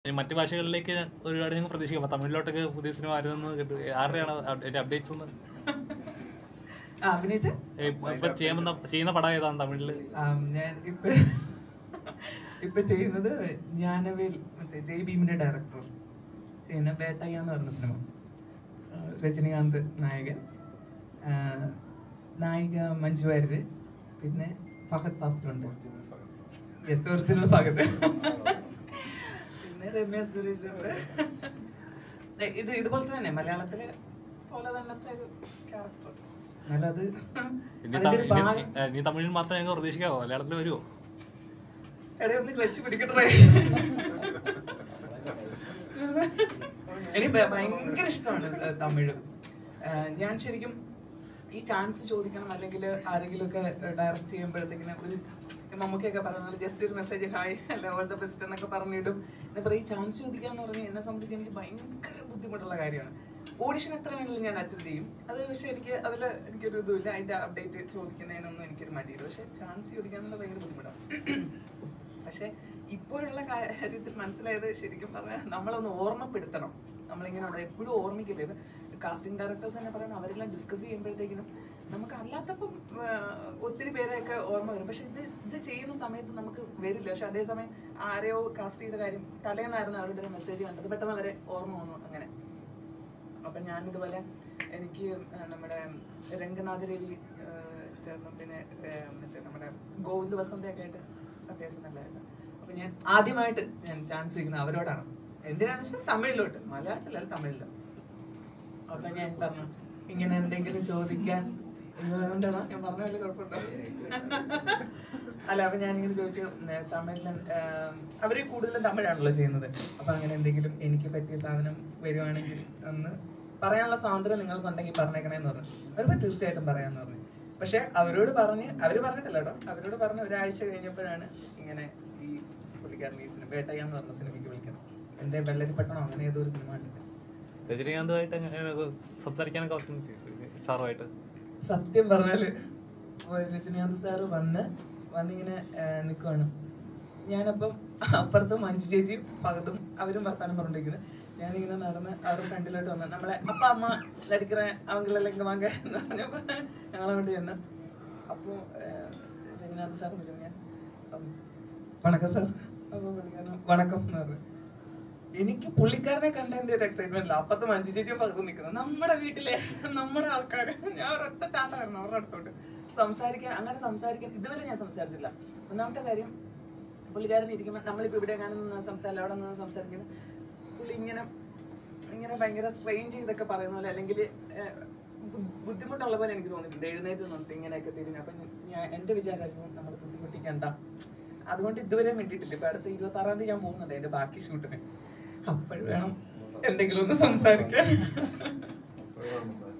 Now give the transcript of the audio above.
ഇനി മറ്റു ഭാഷകളിലേക്ക് ഒരുപാട് നിങ്ങൾ പ്രതീക്ഷിക്കാം അപ്പൊ തമിഴിലോട്ടൊക്കെ പുതിയ സിനിമ വരുമെന്ന് കേട്ടു ആരുടെയാണ് അതിന്റെ അപ്ഡേറ്റ്സ് ഒന്ന് ആ, അഭിനയിച്ച ഏ, ഇപ്പൊ ചെയ്യുന്ന ചെയ്യുന്ന പടം ഏതാണ് തമിഴില് ആം, ഞാൻ ഇപ്പൊ ഇപ്പൊ ചെയ്യുന്നത് ജ്ഞാനവേൽ മറ്റേ ജയ് ഭീമിന്റെ ഡയറക്ടർ ചെയ്യുന്ന ബേട്ടയ്യ എന്ന് പറഞ്ഞ സിനിമ ആ, രജനികാന്ത് നായകൻ ആ, നായിക മഞ്ജു വാര്യര് പിന്നെ ഫഹദ് ഫാസിലുണ്ട് യെസ് ഒറിജിനൽ ഫഹദ് പിന്നെ രമ്യ സുരേഷ് ഉണ്ട് ദേ, ഇത് ഇതുപോലത്തെ തന്നെ മലയാളത്തിലെ പോലെ തന്നത്തെ ഒരു ക്യാരക്ടർ നല്ലത് ഇനി അതിന്റെ ഒരു തമിഴ് ഭാഗം ഇനി- ഏ, ഇനി തമിഴിൽ മാത്രം ഞങ്ങൾ പ്രതീക്ഷിക്കാവോ മലയാളത്തിൽ വരുമോ എടേ ഒന്ന് ക്ലച്ച് പിടിക്കട്ടെ എനിക്ക് ഭ- ഭയങ്കര ഇഷ്ടമാണ് ത- തമിഴ് ആ, ഞാൻ ശരിക്കും ഈ ചാൻസ് ചോദിക്കണം അല്ലെങ്കിൽ ആരെങ്കിലും ഒക്കെ ഡയറക്റ്റ് ചെയ്യുമ്പോഴത്തേക്കിന് ഒരു മമ്മൂക്കൊക്കെ പറയുന്ന പോലെ ജസ്റ്റ് ഒരു മെസ്സേജ് ഹായ് അല്ല ഓൾ ദ ബെസ്റ്റ് എന്നൊക്കെ പറഞ്ഞിടും എന്താ പറയുക ഈ ചാൻസ് ചോദിക്കാന്ന് പറഞ്ഞാൽ എന്നെ സംബന്ധിച്ച് എനിക്ക് ഭയങ്കര ബുദ്ധിമുട്ടുള്ള കാര്യമാണ് ഓഡിഷൻ എത്ര വേണമെങ്കിലും ഞാൻ അറ്റൻഡ് ചെയ്യും അത് പക്ഷെ എനിക്ക് അതിൽ എനിക്കൊരു ഇതുമില്ല അതിന്റെ അപ്ഡേറ്റ് ചോദിക്കുന്നതിനൊന്നും എനിക്കൊരു മടിയില്ല പക്ഷെ ചാൻസ് ചോദിക്കാന്നുള്ള ഭയങ്കര ബുദ്ധിമുട്ടാണ് പക്ഷെ ഇപ്പോഴുള്ള കാര്യത്തിൽ മനസ്സിലായത് ശരിക്കും പറഞ്ഞാൽ നമ്മളൊന്ന് ഓർമ്മപ്പെടുത്തണം നമ്മളിങ്ങനെ അവിടെ എപ്പോഴും ഓർമ്മിക്കില്ല കാസ്റ്റിംഗ് ഡയറക്ടേഴ്സ് തന്നെ പറയുന്നത് അവരെല്ലാം ഡിസ്കസ് ചെയ്യുമ്പോഴത്തേക്കിനും നമുക്ക് അല്ലാത്തപ്പം ആ, ഒത്തിരി പേരെയൊക്കെ ഓർമ്മ വരും പക്ഷെ ഇത് ഇത് ചെയ്യുന്ന സമയത്ത് നമുക്ക് വരില്ല പക്ഷെ അതേസമയം ആരെയോ കാസ്റ്റ് ചെയ്ത കാര്യം തലേന്നായിരുന്നു അവരുടെ ഒരു മെസ്സേജ് കണ്ടത് പെട്ടെന്ന് അവരെ ഓർമ്മ വന്നു അങ്ങനെ അപ്പൊ ഞാൻ ഇതുപോലെ എനിക്ക് ആ, നമ്മുടെ രംഗനാഥ രവി ആ, ചേട്ടനും പിന്നെ ആ, മറ്റേ നമ്മുടെ ഗോവിന്ദ് വസന്തയൊക്കെ ആയിട്ട് അത്യാവശ്യം നല്ലതായിരുന്നു അപ്പൊ ഞാൻ ആദ്യമായിട്ട് ഞാൻ ചാൻസ് ചോദിക്കുന്നത് അവരോടാണ് എന്തിനാന്ന് വെച്ചാൽ തമിഴിലോട്ട് മലയാളത്തിലല്ല തമിഴില് അപ്പൊ ഞാൻ പറഞ്ഞു ഇങ്ങനെ എന്തെങ്കിലും ചോദിക്കാൻ അതുകൊണ്ടാണ് ഞാൻ പറഞ്ഞ വലിയ കുഴപ്പമുണ്ടോ അല്ല അപ്പൊ ഞാനിങ്ങനെ ചോദിച്ചു ഉം, തമിഴില് ആം, അവര് കൂടുതലും തമിഴാണല്ലോ ചെയ്യുന്നത് അപ്പൊ അങ്ങനെ എന്തെങ്കിലും എനിക്ക് പറ്റിയ സാധനം വരുവാണെങ്കിൽ ഒന്ന് പറയാനുള്ള സ്വാതന്ത്ര്യം നിങ്ങൾക്കുണ്ടെങ്കിൽ പറഞ്ഞേക്കണേന്ന് പറഞ്ഞു അവർക്ക് തീർച്ചയായിട്ടും പറയാന്ന് പറഞ്ഞു പക്ഷെ അവരോട് പറഞ്ഞ് അവര് പറഞ്ഞിട്ടില്ല കേട്ടോ അവരോട് പറഞ്ഞ് ഒരാഴ്ച കഴിഞ്ഞപ്പോഴാണ് ഇങ്ങനെ ഈ പുള്ളിക്കാരൻ ഈ സിനിമ വേട്ടയ്യാന്ന് പറഞ്ഞ സിനിമയ്ക്ക് വിളിക്കണം എന്റെ വെള്ളരിപ്പട്ടണോ അങ്ങനെ ഏതോ ഒരു സിനിമ കണ്ടിട്ട് രജനീകാന്തുമായിട്ട് എങ്ങനെ സംസാരിക്കാനൊക്കെ അവസരം കിട്ടിയോ? സാറുമായിട്ട് സത്യം പറഞ്ഞാല് ഒരു രജനീകാന്ത് സാറ് വന്ന് വന്നിങ്ങനെ നിൽക്കുവാണ് ഞാനപ്പം അപ്പുറത്ത് മഞ്ജു ചേച്ചിയും പകത്തും അവരും വർത്താനം പറഞ്ഞിരിക്കുന്നത് ഞാനിങ്ങനെ നടന്ന് അവരുടെ ഫ്രണ്ടിലോട്ട് വന്ന് നമ്മളെ അപ്പ അമ്മ നടിക്കുന്ന അവങ്കിലെല്ലാം വാങ്ങ എന്ന് പറഞ്ഞപ്പോ ഞങ്ങളങ്ങോട്ട് ചെന്ന് അപ്പോൾ രജനീകാന്ത് സാർ വിളിച്ചു ഞാൻ ഉം, വണക്കം സാർ അപ്പോൾ പുള്ളിക്കാരൻ വണക്കം എന്ന് പറഞ്ഞു എനിക്ക് പുള്ളിക്കാരനെ കണ്ടതിന്റെ ഒരു എക്സൈറ്റ്മെന്റ് ഇല്ല അപ്പത്തെ മഞ്ജു ചേച്ചിയും പകുതി നിൽക്കുന്നത് നമ്മുടെ വീട്ടിലെ നമ്മുടെ ആൾക്കാര് ഞാൻ ഒരൊറ്റ ചാട്ടായിരുന്നു അവരുടെ അടുത്തോട്ട് സംസാരിക്കാൻ അങ്ങനെ സംസാരിക്കാൻ ഇതുവരെ ഞാൻ സംസാരിച്ചില്ല ഒന്നാമത്തെ കാര്യം പുള്ളിക്കാരൻ ഇരിക്കുമ്പോൾ നമ്മളിപ്പോ ഇവിടെ കാണുന്ന സംസാരം അവിടെ നിന്ന് സംസാരിക്കുന്നത് പുള്ളി ഇങ്ങനെ ഇങ്ങനെ ഭയങ്കര സ്ട്രെയിൻ ചെയ്തൊക്കെ പറയുന്ന പോലെ അല്ലെങ്കിൽ ബുദ്ധിമുട്ടുള്ള പോലെ എനിക്ക് തോന്നിയിട്ടുണ്ട് എഴുന്നേറ്റ് നിന്നിട്ട് ഇങ്ങനെയൊക്കെ തിരിഞ്ഞു അപ്പൊ ഞാൻ എന്റെ വിചാരമായിരുന്നു നമ്മൾ ബുദ്ധിമുട്ടിക്കണ്ട അതുകൊണ്ട് ഇതുവരെ വേണ്ടിയിട്ടില്ല ഇപ്പൊ അടുത്ത ഇരുപത്തി ആറാം തീയതി ഞാൻ പോകുന്നുണ്ട് എന്റെ ബാക്കി ഷൂട്ടിന് അപ്പോഴും വേണം എന്തെങ്കിലും ഒന്ന് സംസാരിക്കാൻ